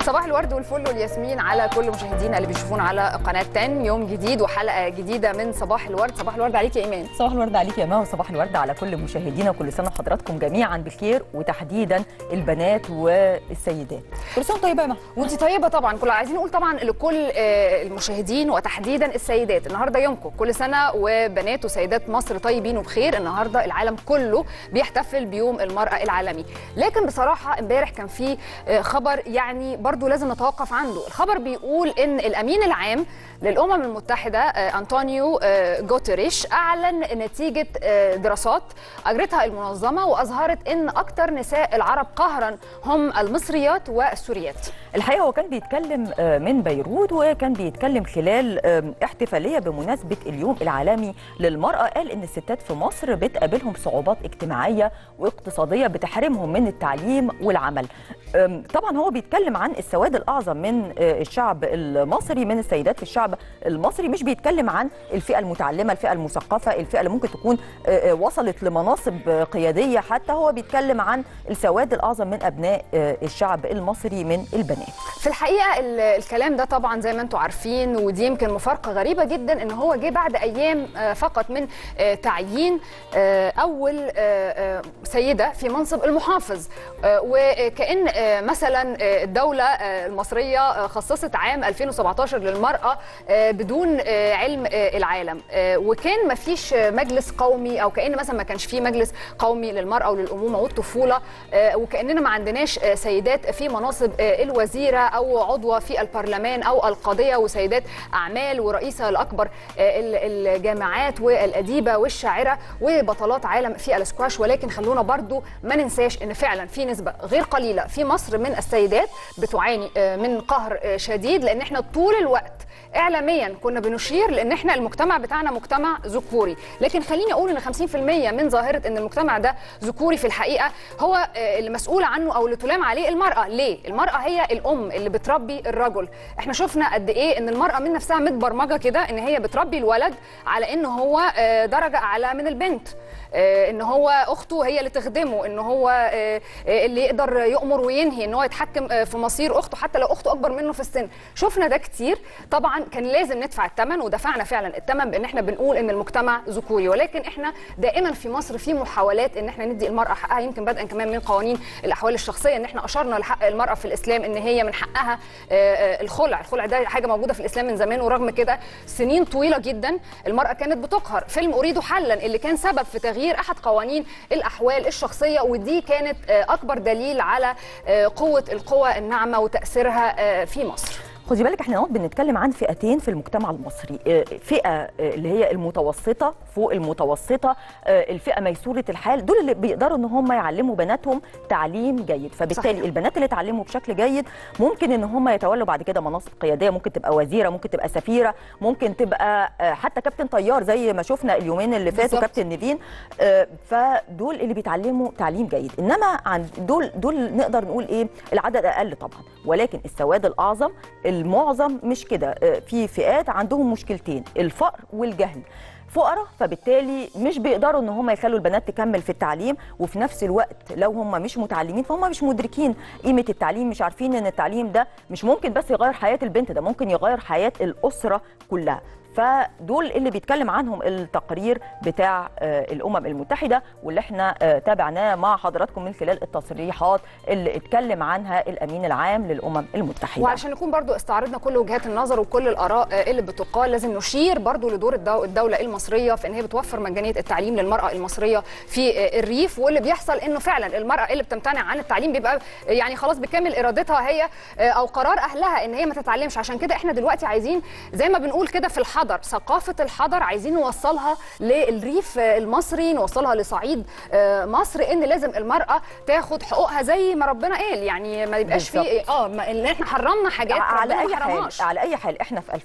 صباح الورد والفل والياسمين على كل مشاهدينا اللي بيشوفونا على قناه 10 يوم جديد وحلقه جديده من صباح الورد صباح الورد عليك يا ايمان صباح الورد عليك يا مها وصباح الورد على كل مشاهدينا وكل سنه وحضراتكم جميعا بخير وتحديدا البنات والسيدات كل سنه طيبه يا مها وانت طيبه طبعا كل عايزين نقول طبعا لكل آه، المشاهدين وتحديدا السيدات النهارده يومكم كل سنه وبنات وسيدات مصر طيبين وبخير النهارده العالم كله بيحتفل بيوم المراه العالمي لكن بصراحه امبارح كان في آه، خبر يعني برضو لازم نتوقف عنده الخبر بيقول ان الامين العام للامم المتحده آه، انطونيو آه، جوتريش اعلن نتيجه آه، دراسات اجرتها المنظمه واظهرت ان اكثر نساء العرب قهرا هم المصريات والسوريات الحقيقه هو كان بيتكلم آه، من بيروت وكان بيتكلم خلال آه، احتفاليه بمناسبه اليوم العالمي للمراه قال ان الستات في مصر بتقابلهم صعوبات اجتماعيه واقتصاديه بتحرمهم من التعليم والعمل آم، طبعا هو بيتكلم عن السواد الاعظم من آه، الشعب المصري من السيدات في الشعب المصري مش بيتكلم عن الفئه المتعلمه الفئه المثقفه الفئه اللي ممكن تكون آه، آه، وصلت لمناصب آه، قياديه حتى هو بيتكلم عن السواد الاعظم من ابناء آه، الشعب المصري من البنات في الحقيقه ال- الكلام ده طبعا زي ما انتم عارفين ودي يمكن مفارقه غريبه جدا ان هو جه بعد ايام آه، فقط من آه، تعيين آه، اول آه، آه، سيده في منصب المحافظ آه، وكان آه، مثلا آه، الدوله آه، المصريه آه، خصصت عام 2017 للمراه آه، بدون آه، علم آه، العالم آه، وكان ما فيش آه، مجلس قومي او كان مثلا ما كانش في مجلس قومي للمراه وللامومه والطفوله آه، وكاننا ما عندناش آه، سيدات في مناصب آه، الوزيره او عضوه في البرلمان او القاضيه وسيدات اعمال ورئيسه الاكبر آه، ال- الجامعات والاديبه والشاعره وبطلات عالم في الاسكواش ولكن خلونا برضو ما ننساش ان فعلا في نسبه غير قليله في مصر من السيدات بتعاني آه، من قهر آه، شديد لان احنا طول الوقت اعلاميا كنا بنشير لان احنا المجتمع بتاعنا مجتمع ذكوري لكن خليني اقول ان 50% من ظاهره ان المجتمع ده ذكوري في الحقيقه هو آه، اللي مسؤول عنه او اللي تلام عليه المراه ليه المراه هي الام اللي بتربي الرجل احنا شفنا قد ايه ان المراه من نفسها متبرمجه كده ان هي بتربي الولد على ان هو آه، درجه اعلى من البنت آه، ان هو اخته هي اللي تخدمه ان هو آه، آه، اللي يقدر يؤمر وينهي ان هو يتحكم آه، في مصير اخته حتى لو اخته اكبر منه في السن شفنا ده كتير طبعا كان لازم ندفع الثمن ودفعنا فعلا الثمن بان احنا بنقول ان المجتمع ذكوري ولكن احنا دائما في مصر في محاولات ان احنا ندي المراه حقها يمكن بدءا كمان من قوانين الاحوال الشخصيه ان احنا اشرنا لحق المراه في الاسلام ان هي من حقها آه، آه، الخلع الخلع ده حاجه موجوده في الاسلام من زمان ورغم كده سنين طويله جدا المراه كانت بتقهر فيلم اريد حلا اللي كان سبب في تغيير احد قوانين الاحوال الشخصيه ودي كانت آه، اكبر دليل على آه، قوه القوى الناعمه وتاثيرها آه، في مصر خدي بالك احنا نقعد بنتكلم عن فئتين في المجتمع المصري آه، فئه آه، اللي هي المتوسطه فوق المتوسطه آه، الفئه ميسوره الحال دول اللي بيقدروا ان هم يعلموا بناتهم تعليم جيد فبالتالي صحيح. البنات اللي اتعلموا بشكل جيد ممكن ان هم يتولوا بعد كده مناصب قياديه ممكن تبقى وزيره ممكن تبقى سفيره ممكن تبقى آه، حتى كابتن طيار زي ما شفنا اليومين اللي فاتوا بالظبط. كابتن نيفين آه، فدول اللي بيتعلموا تعليم جيد انما عن دول دول نقدر نقول ايه العدد اقل طبعا ولكن السواد الاعظم المعظم مش كده آه، في فئات عندهم مشكلتين الفقر والجهل فقراء فبالتالي مش بيقدروا ان هم يخلوا البنات تكمل في التعليم وفي نفس الوقت لو هم مش متعلمين فهم مش مدركين قيمه التعليم مش عارفين ان التعليم ده مش ممكن بس يغير حياه البنت ده ممكن يغير حياه الاسره كلها فدول اللي بيتكلم عنهم التقرير بتاع آه، الامم المتحده واللي احنا آه، تابعناه مع حضراتكم من خلال التصريحات اللي اتكلم عنها الامين العام للامم المتحده وعشان نكون برضو استعرضنا كل وجهات النظر وكل الاراء آه، اللي بتقال لازم نشير برضو لدور الدو- الدوله المصريه في ان هي بتوفر مجانيه التعليم للمراه المصريه في آه، الريف واللي بيحصل انه فعلا المراه اللي بتمتنع عن التعليم بيبقى آه، يعني خلاص بكامل ارادتها هي آه، او قرار اهلها ان هي ما تتعلمش عشان كده احنا دلوقتي عايزين زي ما بنقول كده في الحضر ثقافه الحضر عايزين نوصلها للريف آه، المصري نوصلها لصعيد آه، مصر ان لازم المراه تاخد حقوقها زي ما ربنا قال يعني ما يبقاش في بالظبط. اه ما- ان احنا حرمنا حاجات على ربنا اي ما حال حرمهاش على اي حال احنا في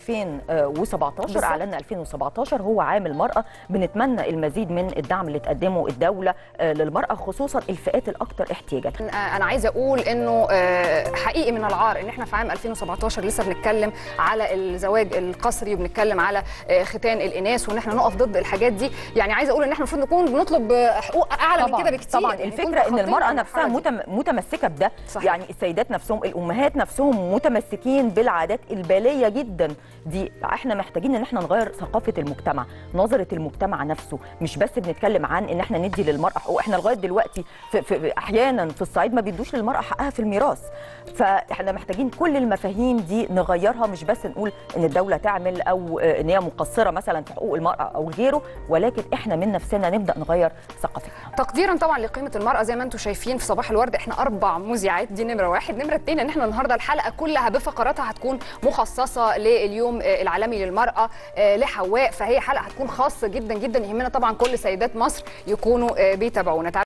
2017 بالظبط. اعلنا 2017 هو عام المراه بنتمنى المزيد من الدعم اللي تقدمه الدوله آه، للمراه خصوصا الفئات الاكثر احتياجا انا عايزه اقول انه آه، حقيقي من العار ان احنا في عام 2017 لسه بنتكلم على الزواج القسري وبنتكلم على آه، ختان الاناث وان احنا نقف ضد الحاجات دي يعني عايزه اقول ان احنا المفروض نكون بنطلب آه، حقوق اعلى من طبعاً، كده بكتير طبعا يعني نكون الفكره ان تخطينا المراه نفسها المرحلة دي. متم متمسكه بده صحيح. يعني السيدات نفسهم الامهات نفسهم متمسكين بالعادات الباليه جدا دي احنا محتاجين ان احنا نغير ثقافه المجتمع نظره المجتمع نفسه مش بس بنتكلم عن ان احنا ندي للمراه حقوق احنا لغايه دلوقتي في في احيانا في الصعيد ما بيدوش للمراه حقها في الميراث فاحنا محتاجين كل المفاهيم دي نغيرها مش بس نقول ان الدوله تعمل او آه، ان هي مقصره مثلا في حقوق المراه او غيره ولكن احنا من نفسنا نبدا نغير ثقافتنا تقديرا طبعا لقيمه المراه زي ما انتم شايفين في صباح الورد احنا اربع مذيعات دي نمره واحد نمره اتنين ان احنا النهارده الحلقه كلها بفقراتها هتكون مخصصه لليوم آه، العالمي للمراه آه، لحواء فهي حلقه هتكون خاصه جدا جدا يهمنا طبعا كل سيدات مصر يكونوا آه، بيتابعونا